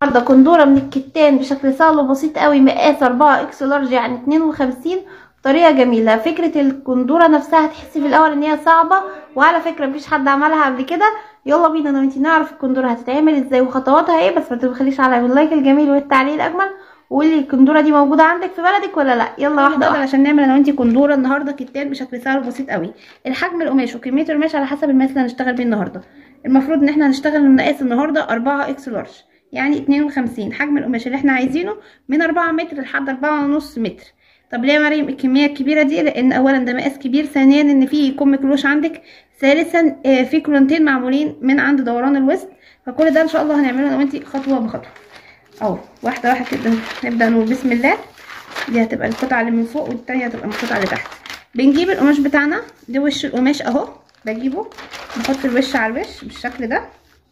النهارده كندوره من الكتان بشكل سهل وبسيط قوي مقاس 4 اكس لارج يعني 52 بطريقه جميله فكره الكندوره نفسها تحسي في الاول ان هي صعبه وعلى فكره مفيش حد عملها قبل كده يلا بينا انا وانتي نعرف الكندوره هتتعمل ازاي وخطواتها ايه بس ما تبخليش عليا باللايك الجميل والتعليق الاجمل وقولي الكندوره دي موجوده عندك في بلدك ولا لا يلا واحده واحده عشان نعمل انا وانتي كندوره النهارده كتان بشكل سهل وبسيط قوي الحجم القماش وكميه القماش على حسب المقاس اللي هنشتغل بيه النهارده المفروض ان احنا هنشتغل المقاس النهارده 4 اكس لارج يعني 52 حجم القماش اللي احنا عايزينه من 4 متر لحد 4 ونص متر طب ليه يا مريم الكميه الكبيره دي لان اولا ده مقاس كبير ثانيا ان في كم كلوش عندك ثالثا آه، في كولونتين معمولين من عند دوران الوسط فكل ده ان شاء الله هنعمله انا وانتي خطوه بخطوه اهو واحده واحده كده نبدا نقول بسم الله دي هتبقى القطعه اللي من فوق والتانيه هتبقى من القطعه اللي تحت بنجيب القماش بتاعنا ده وش القماش اهو بجيبه بحط الوش على الوش بالشكل ده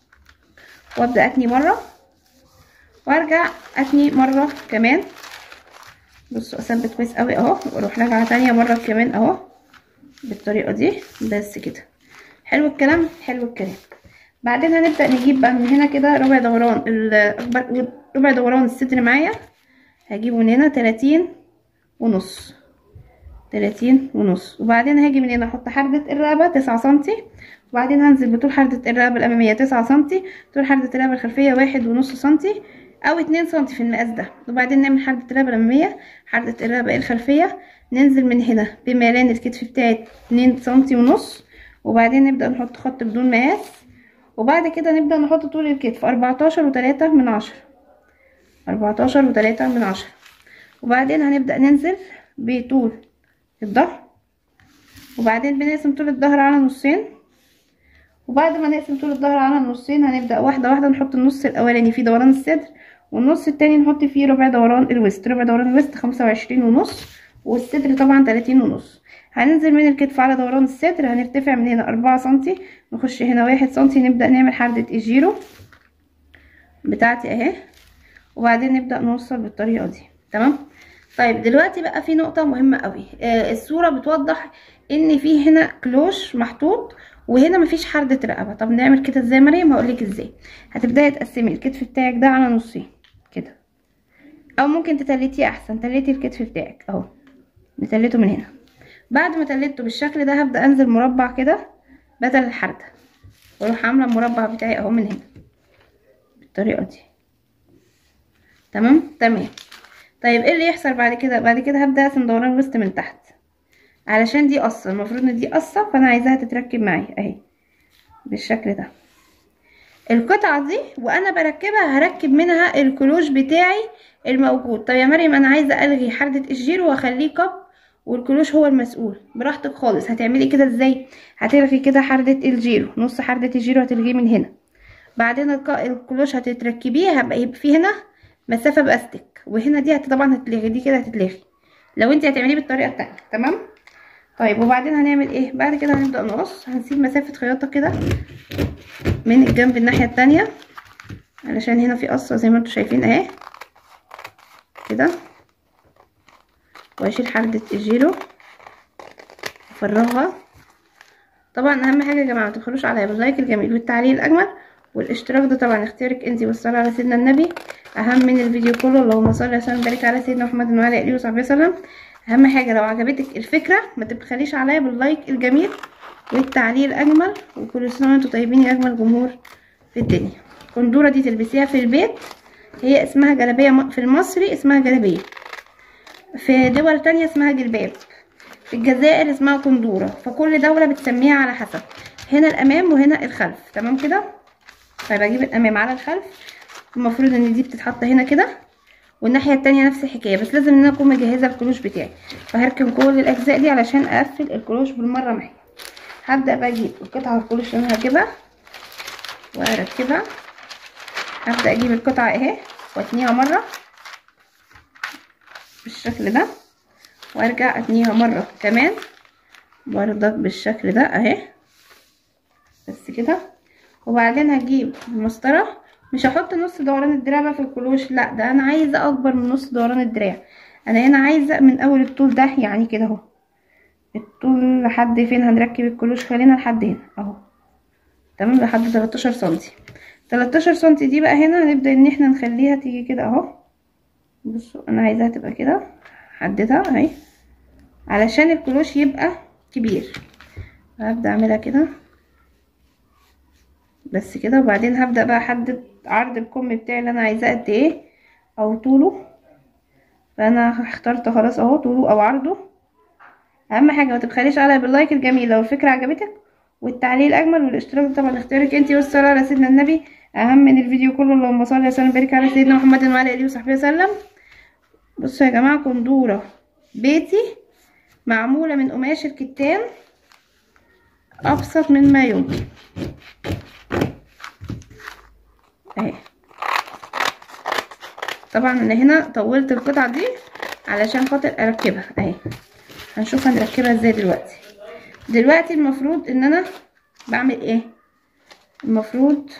وابدا اتني مره وارجع اتني مره كمان بصوا اثبت كويس قوي اهو واروح راجعه تانية مره كمان اهو بالطريقه دي بس كده حلو الكلام حلو الكلام بعدين هنبدا نجيب بقى من هنا كده ربع دوران الاكبر ربع دوران الصدر معايا هجيبه من هنا تلاتين ونص تلاتين ونص وبعدين هاجي من هنا احط حردة الرقبة تسعة سنتي وبعدين هنزل بطول حردة الرقبة الأمامية تسعة سنتي طول حردة الرقبة الخلفية واحد ونص سنتي أو اتنين سنتي في المقاس ده وبعدين نعمل حردة الرقبة الأمامية حردة الرقبة الخلفية ننزل من هنا بميلان الكتف بتاعي اتنين سنتي ونص وبعدين نبدأ نحط خط بدون مقاس وبعد كده نبدأ نحط طول الكتف أربعتاشر وتلاتة من عشرة أربعتاشر وتلاتة من عشرة وبعدين هنبدأ ننزل بطول الظهر وبعدين بنقسم طول الظهر على نصين وبعد ما نقسم طول الظهر على نصين هنبدأ واحدة واحدة نحط النص الأولاني فيه دوران الصدر والنص التاني نحط فيه ربع دوران الوسط ربع دوران الوسط خمسة وعشرين ونص والصدر طبعا تلاتين ونص هننزل من الكتف على دوران الصدر هنرتفع من هنا أربعة سنتي نخش هنا واحد سنتي نبدأ نعمل حردة الجيرو بتاعتي اهي وبعدين نبدأ نوصل بالطريقة دي تمام طيب دلوقتي بقى في نقطة مهمة قوي آه الصورة بتوضح ان في هنا كلوش محطوط وهنا مفيش حردة رقبة طب نعمل كده ازاي مريم هقولك ازاي هتبداي تقسمي الكتف بتاعك ده على نصين كده او ممكن تتلتيه احسن تلتي الكتف بتاعك اهو نتلته من هنا بعد ما تلته بالشكل ده هبدأ انزل مربع كده بدل الحردة واروح عاملة المربع بتاعي اهو من هنا بالطريقة دي تمام تمام طيب ايه اللي يحصل بعد كده بعد كده هبدا اقسم دوران الوسط من تحت علشان دي قصه المفروض ان دي قصه فانا عايزاها تتركب معايا اهي بالشكل ده القطعه دي وانا بركبها هركب منها الكلوش بتاعي الموجود طب يا مريم انا عايزه الغي حرده الجيرو واخليه كب والكلوش هو المسؤول براحتك خالص هتعملي كده ازاي هتلغي كده حرده الجيرو نص حرده الجيرو هتلغيه من هنا بعدين الكلوش هتتركبيه هيبقى يبقى في هنا مسافه باستك وهنا دي طبعا هتلغي دي كده هتتلغي لو انت هتعمليه بالطريقه التانية تمام طيب وبعدين هنعمل ايه بعد كده هنبدا نقص هنسيب مسافه خياطه كده من الجنب الناحيه التانية علشان هنا في قصه زي ما انتم شايفين اهي كده واشيل حردة الجيرو افرغها طبعا اهم حاجه يا جماعه ما تبخلوش عليا باللايك الجميل والتعليق الاجمل والاشتراك ده طبعا اختيارك انتي والصلاه على سيدنا النبي اهم من الفيديو كله اللهم صل وسلم وبارك على سيدنا محمد وعلى اله وصحبه وسلم اهم حاجه لو عجبتك الفكره ما تبخليش عليا باللايك الجميل والتعليق الاجمل وكل سنه وانتم طيبين يا اجمل جمهور في الدنيا الكندوره دي تلبسيها في البيت هي اسمها جلابيه في المصري اسمها جلابيه في دول تانية اسمها جلباب في الجزائر اسمها كندوره فكل دوله بتسميها على حسب هنا الامام وهنا الخلف تمام كده طيب اجيب الامام على الخلف المفروض ان دي بتتحط هنا كده والناحيه التانية نفس الحكايه بس لازم ان انا اكون مجهزه الكلوش بتاعي فهركب كل الاجزاء دي علشان اقفل الكلوش بالمره معايا هبدا بقى اجيب القطعه الكلوش اللي انا هجيبها واركبها هبدا اجيب القطعه اهي واتنيها مره بالشكل ده وارجع اتنيها مره كمان برضك بالشكل ده اهي بس كده وبعدين هجيب المسطره مش هحط نص دوران الدراع بقى في الكلوش لا ده انا عايزه اكبر من نص دوران الدراع انا هنا عايزه من اول الطول ده يعني كده اهو الطول لحد فين هنركب الكلوش خلينا لحد هنا اهو تمام لحد 13 سنتي 13 سنتي دي بقى هنا هنبدأ ان احنا نخليها تيجي كده اهو بصوا انا عايزاها تبقى كده حددها اهي علشان الكلوش يبقى كبير هبدأ اعملها كده بس كده وبعدين هبدأ بقى احدد عرض الكم بتاعي اللي انا عايزاه قد ايه او طوله فانا اخترت خلاص اهو طوله او عرضه اهم حاجه ما تبخليش عليا باللايك الجميل لو الفكره عجبتك والتعليق الاجمل والاشتراك طبعا اختيارك انت والصلاه على سيدنا النبي اهم من الفيديو كله اللهم صل وسلم وبارك على سيدنا محمد وعلى اله وصحبه وسلم بصوا يا جماعه كندوره بيتي معموله من قماش الكتان ابسط مما يمكن اهي طبعا انا هنا طولت القطعه دي علشان خاطر اركبها اهي هنشوف هنركبها ازاي دلوقتي دلوقتي المفروض ان انا بعمل ايه المفروض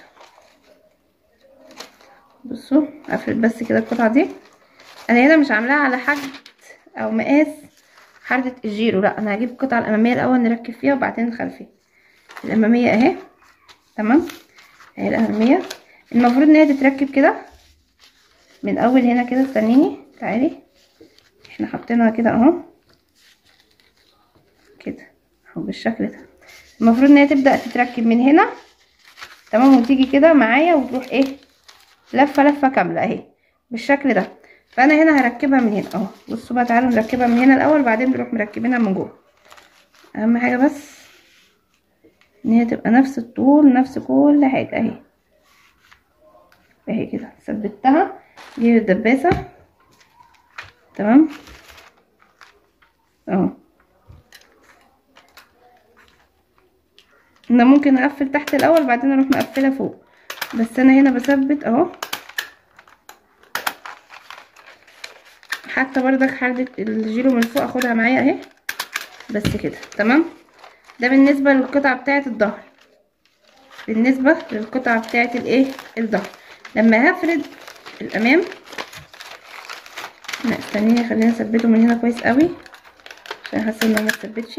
بصوا افرد بس كده القطعه دي انا هنا مش عاملاها على حد او مقاس حردة الجيرو لا انا هجيب القطعه الاماميه الاول نركب فيها وبعدين الخلفيه الاماميه اهي تمام اهي الاماميه المفروض ان هي تتركب كده من اول هنا كده استنيني تعالي احنا حاطينها كده اهو كده اهو بالشكل ده المفروض ان هي تبدا تتركب من هنا تمام وتيجي كده معايا وتروح ايه لفه لفه كامله اهي بالشكل ده فانا هنا هركبها من هنا اهو بصوا بقى تعالوا نركبها من هنا الاول بعدين نروح مركبينها من جوه اهم حاجه بس ان هي تبقى نفس الطول نفس كل حاجه اهي اهي كده ثبتها دي الدباسه تمام اهو انا ممكن اقفل تحت الاول بعدين اروح مقفله فوق بس انا هنا بثبت اهو حتى بردك حردة الجيرو من فوق اخدها معايا اهي بس كده تمام ده بالنسبة للقطعة بتاعة الظهر بالنسبة للقطعة بتاعة الايه الظهر لما هفرد الامام لا استنيني خلينا نثبته من هنا كويس قوي عشان حاسه انه ما اتثبتش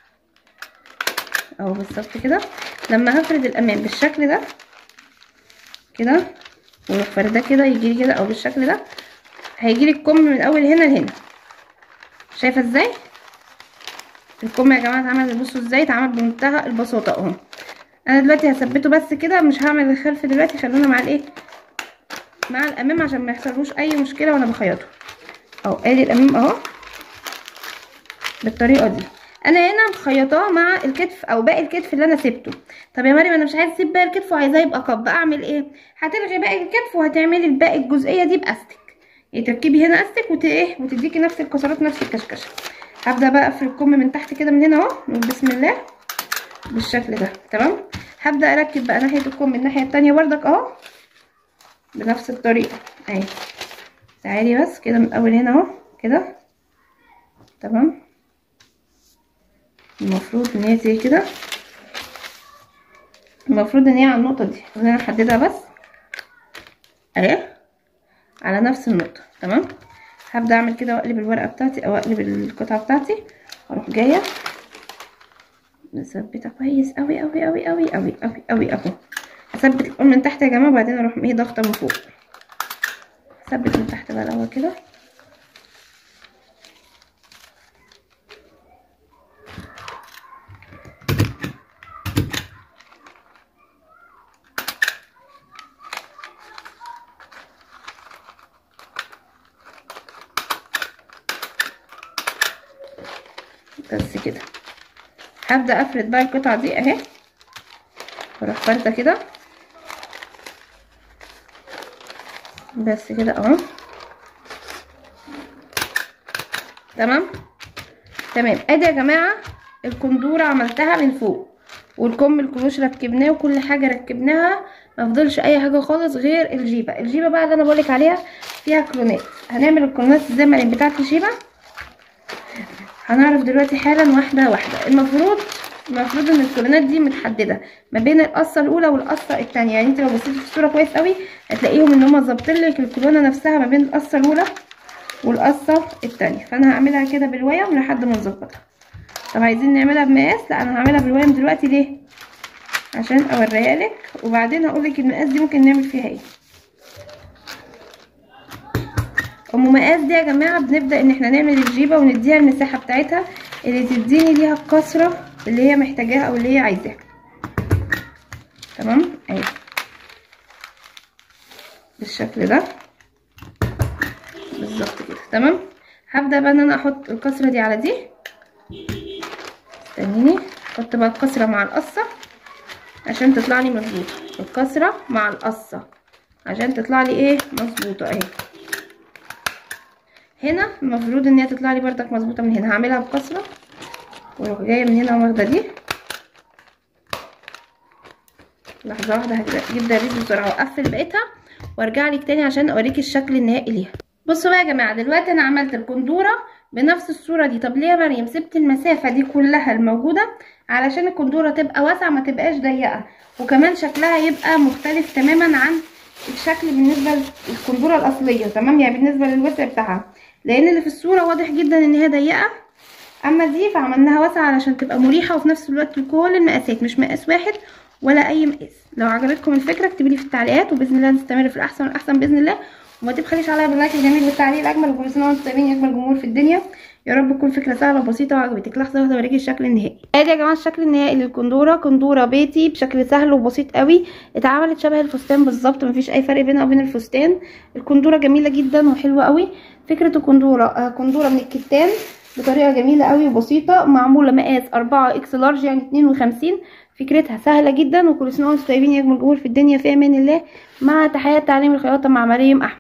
اهو بالظبط كده لما هفرد الامام بالشكل ده كده واروح فرداه كده يجيلي كده او بالشكل ده هيجيلي الكم من اول هنا لهنا شايفه ازاي الكم يا جماعه اتعمل بصوا ازاي اتعمل بمنتهى البساطه اهو انا دلوقتي هثبته بس كده مش هعمل الخلف دلوقتي خلونا مع الايه مع الامام عشان ما يحصلوش اي مشكله وانا بخيطه اهو ادي الامام اهو بالطريقه دي انا هنا مخيطاه مع الكتف او باقي الكتف اللي انا سبته طب يا مريم انا مش عايزه اسيب باقي الكتف وعايزاه يبقى قب اعمل ايه هتلغي باقي الكتف وهتعملي باقي الجزئيه دي باستك يعني تركبي هنا استك وت ايه وتديكي نفس الكسرات نفس الكشكشه هبدا بقى اقفل الكم من تحت كده من هنا اهو بسم الله بالشكل ده تمام هبدا اركب بقى ناحيه الكم من الناحيه التانية بردك اهو بنفس الطريقه اهي تعالي بس كده من اول هنا اهو كده تمام المفروض ان هي تيجي كده المفروض ان هي على النقطه دي خلينا نحددها بس اهي على نفس النقطه تمام هبدا اعمل كده واقلب الورقه بتاعتي او اقلب القطعه بتاعتي اروح جايه مثبتها كويس قوي قوي قوي قوي قوي قوي قوي اهو اثبت القلم من تحت يا جماعه وبعدين اروح ايه ضغطه من فوق اثبت من تحت بقى الاول كده بس كده هبدا افرد بقى القطعه دي اهي واروح فارده كده بس كده اهو تمام تمام ادي يا جماعه الكندوره عملتها من فوق والكم الكلوش ركبناه وكل حاجه ركبناها ما فضلش اي حاجه خالص غير الجيبه الجيبه بقى اللي انا بقولك عليها فيها كلونات هنعمل الكلونات ازاي مريم بتاعه الجيبه هنعرف دلوقتي حالا واحده واحده المفروض المفروض ان الكولونات دي متحدده ما بين القصه الاولى والقصه الثانيه يعني انت لو بصيتي في الصوره كويس قوي هتلاقيهم ان هما ظابطين لك الكولونه نفسها ما بين القصه الاولى والقصه الثانيه فانا هعملها كده بالويم لحد ما نظبطها طب عايزين نعملها بمقاس لا انا هعملها بالويم دلوقتي ليه عشان اوريها لك وبعدين هقول لك المقاس دي ممكن نعمل فيها ايه ام مقاس دي يا جماعه بنبدا ان احنا نعمل الجيبه ونديها المساحه بتاعتها اللي تديني ليها الكسره اللي هي محتاجاها او اللي هي عايزاها تمام اهي بالشكل ده بالظبط كده تمام هبدا بقى ان انا احط الكسره دي على دي استنيني احط بقى الكسره مع القصه عشان تطلع لي مظبوطه الكسره مع القصه عشان تطلع لي ايه مظبوطه اهي هنا المفروض ان هي تطلع لي بردك مظبوطه من هنا هعملها بكسره واروح جايه من هنا واخده دي لحظه واحده هجيب ده بسرعه واقفل بقيتها وارجع لك تاني عشان اوريك الشكل النهائي ليها بصوا بقى يا جماعه دلوقتي انا عملت الكندوره بنفس الصوره دي طب ليه يا مريم سبت المسافه دي كلها الموجوده علشان الكندوره تبقى واسعه ما تبقاش ضيقه وكمان شكلها يبقى مختلف تماما عن الشكل بالنسبه للكندوره الاصليه تمام يعني بالنسبه للوسع بتاعها لان اللي في الصوره واضح جدا ان هي ضيقه اما دي فعملناها واسعه علشان تبقى مريحه وفي نفس الوقت لكل المقاسات مش مقاس واحد ولا اي مقاس لو عجبتكم الفكره اكتبوا لي في التعليقات وباذن الله نستمر في الاحسن والاحسن باذن الله وما تبخليش عليا باللايك الجميل والتعليق الاجمل وكل سنه وانتم طيبين يا اجمل جمهور في الدنيا يا رب تكون فكره سهله وبسيطه وعجبتك لحظه واحده اوريكي الشكل النهائي ادي يا جماعه الشكل النهائي للكندوره كندوره بيتي بشكل سهل وبسيط قوي اتعملت شبه الفستان بالظبط مفيش اي فرق بينها وبين الفستان الكندوره جميله جدا وحلوه قوي فكره الكندوره آه كندوره من الكتان بطريقه جميله قوي وبسيطه معموله مقاس 4 اكس لارج يعني 52 فكرتها سهله جدا وكل سنه وانتم طيبين يا اجمل جمهور في الدنيا في امان الله مع تحيات تعليم الخياطه مع مريم احمد